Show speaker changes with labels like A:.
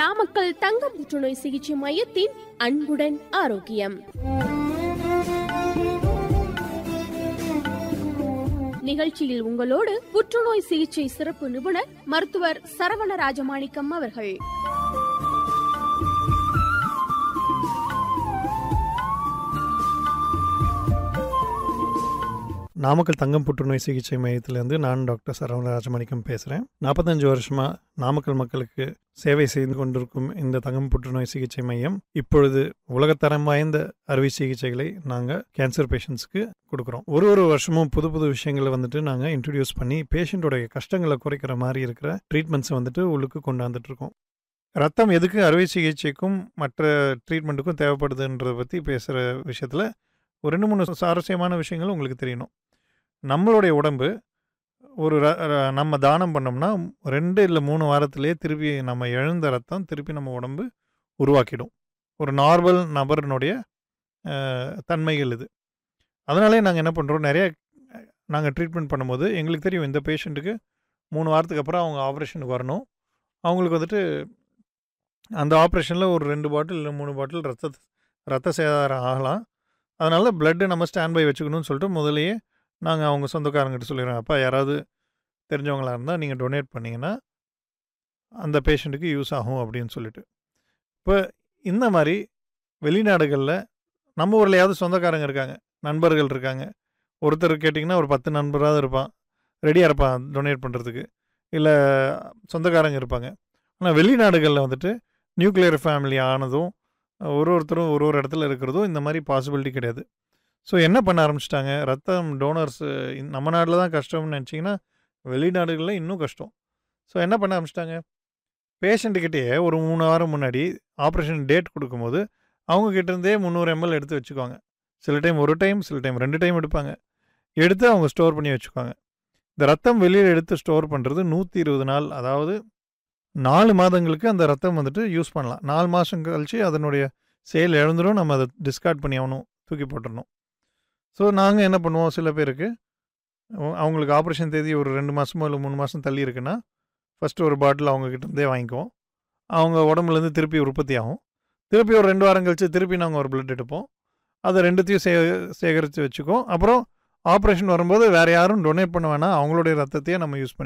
A: நாமக்கல் தங்க புற்றுநோய் சிகிச்சை மையத்தின் அன்புடன் ஆரோக்கியம் நிகழ்ச்சியில் உங்களோடு புற்றுநோய் சிகிச்சை சிறப்பு நிபுணர் மருத்துவர் சரவண ராஜமாணிக்கம் அவர்கள்
B: நாமக்கல் தங்கம் புற்றுநோய் சிகிச்சை மையத்திலேருந்து நான் டாக்டர் சரவண ராஜமாணிக்கம் பேசுகிறேன் நாற்பத்தஞ்சு வருஷமாக நாமக்கல் மக்களுக்கு சேவை செய்து கொண்டிருக்கும் இந்த தங்கம் புற்றுநோய் சிகிச்சை மையம் இப்பொழுது உலகத்தரம் வாய்ந்த அறுவை சிகிச்சைகளை நாங்கள் கேன்சர் பேஷண்ட்ஸ்க்கு கொடுக்குறோம் ஒரு ஒரு வருஷமும் புது புது விஷயங்களை வந்துட்டு நாங்கள் இன்ட்ரடியூஸ் பண்ணி பேஷண்ட்டோடைய கஷ்டங்களை குறைக்கிற மாதிரி இருக்கிற ட்ரீட்மெண்ட்ஸை வந்துட்டு உள்ளுக்கு கொண்டாந்துட்டு இருக்கோம் ரத்தம் எதுக்கு அறுவை சிகிச்சைக்கும் மற்ற ட்ரீட்மெண்ட்டுக்கும் தேவைப்படுதுன்றதை பற்றி பேசுகிற விஷயத்தில் ஒரு ரெண்டு மூணு சுவாரஸ்யமான விஷயங்கள் உங்களுக்கு தெரியணும் நம்மளுடைய உடம்பு ஒரு ர- ர- நம்ம தானம் பண்ணோம்னா ரெண்டு இல்லை மூணு வாரத்திலேயே திருப்பி நம்ம எழுந்த ரத்தம் திருப்பி நம்ம உடம்பு உருவாக்கிடும் ஒரு நார்மல் நபரினுடைய அஹ், தன்மைகள் இது அதனாலே நாங்கள் என்ன பண்ணுறோம் நிறைய நாங்கள் ட்ரீட்மெண்ட் பண்ணும்போது எங்களுக்கு தெரியும் இந்த பேஷண்ட்டுக்கு மூணு வாரத்துக்கு அப்புறம் அவங்க ஆப்ரேஷனுக்கு வரணும் அவங்களுக்கு வந்துட்டு அந்த ஆப்ரேஷனில் ஒரு ரெண்டு பாட்டில் இல்லை மூணு பாட்டில் ரத்த ரத்த சேதாரம் ஆகலாம் அதனால பிளட்டு நம்ம ஸ்டாண்ட் பை வச்சுக்கணும்னு சொல்லிட்டு முதலையே நாங்கள் அவங்க சொந்தக்காரங்கிட்ட சொல்லிடுறோம் அப்பா யாராவது தெரிஞ்சவங்களா இருந்தால் நீங்கள் டொனேட் பண்ணிங்கன்னா அந்த பேஷண்ட்டுக்கு யூஸ் ஆகும் அப்படின்னு சொல்லிட்டு இப்போ இந்த மாதிரி வெளிநாடுகளில் நம்ம ஊர்லையாவது சொந்தக்காரங்க இருக்காங்க நண்பர்கள் இருக்காங்க ஒருத்தர் கேட்டிங்கன்னா ஒரு பத்து நண்பராவது இருப்பான் ரெடியாக இருப்பான் டொனேட் பண்ணுறதுக்கு இல்லை சொந்தக்காரங்க இருப்பாங்க ஆனால் வெளிநாடுகளில் வந்துட்டு நியூக்ளியர் ஃபேமிலி ஆனதும் ஒரு ஒருத்தரும் ஒரு ஒரு இடத்துல இருக்கிறதும் இந்த மாதிரி பாசிபிலிட்டி கிடையாது ஸோ என்ன பண்ண ஆரம்பிச்சிட்டாங்க ரத்தம் டோனர்ஸ் நம்ம நாட்டில் தான் கஷ்டம்னு நினச்சிங்கன்னா வெளிநாடுகளில் இன்னும் கஷ்டம் ஸோ என்ன பண்ண ஆரம்பிச்சிட்டாங்க பேஷண்ட்டுக்கிட்டேயே ஒரு மூணு வாரம் முன்னாடி ஆப்ரேஷன் டேட் கொடுக்கும்போது அவங்க கிட்டேருந்தே முந்நூறு எம்எல் எடுத்து வச்சுக்குவாங்க சில டைம் ஒரு டைம் சில டைம் ரெண்டு டைம் எடுப்பாங்க எடுத்து அவங்க ஸ்டோர் பண்ணி வச்சுக்குவாங்க இந்த ரத்தம் வெளியில் எடுத்து ஸ்டோர் பண்ணுறது நூற்றி இருபது நாள் அதாவது நாலு மாதங்களுக்கு அந்த ரத்தம் வந்துட்டு யூஸ் பண்ணலாம் நாலு மாதம் கழிச்சு அதனுடைய சேல் இழந்துடும் நம்ம அதை டிஸ்கார்ட் பண்ணி ஆகணும் தூக்கி போட்டுடணும் ஸோ நாங்கள் என்ன பண்ணுவோம் சில பேருக்கு அவ- அவங்களுக்கு ஆப்ரேஷன் தேதி ஒரு ரெண்டு மாதமோ இல்லை மூணு மாதம் தள்ளி இருக்குன்னா ஃபஸ்ட்டு ஒரு பாட்டில் அவங்க கிட்ட இருந்தே வாங்கிக்குவோம் அவங்க உடம்புலேருந்து திருப்பி உற்பத்தி ஆகும் திருப்பி ஒரு ரெண்டு வாரம் கழிச்சு திருப்பி நாங்கள் ஒரு பிளட் எடுப்போம் அதை ரெண்டுத்தையும் சே சேகரித்து வச்சுக்குவோம் அப்புறம் ஆப்ரேஷன் வரும்போது வேறு யாரும் டொனேட் பண்ண வேணாம் அவங்களுடைய ரத்தத்தையே நம்ம யூஸ் பண்ணி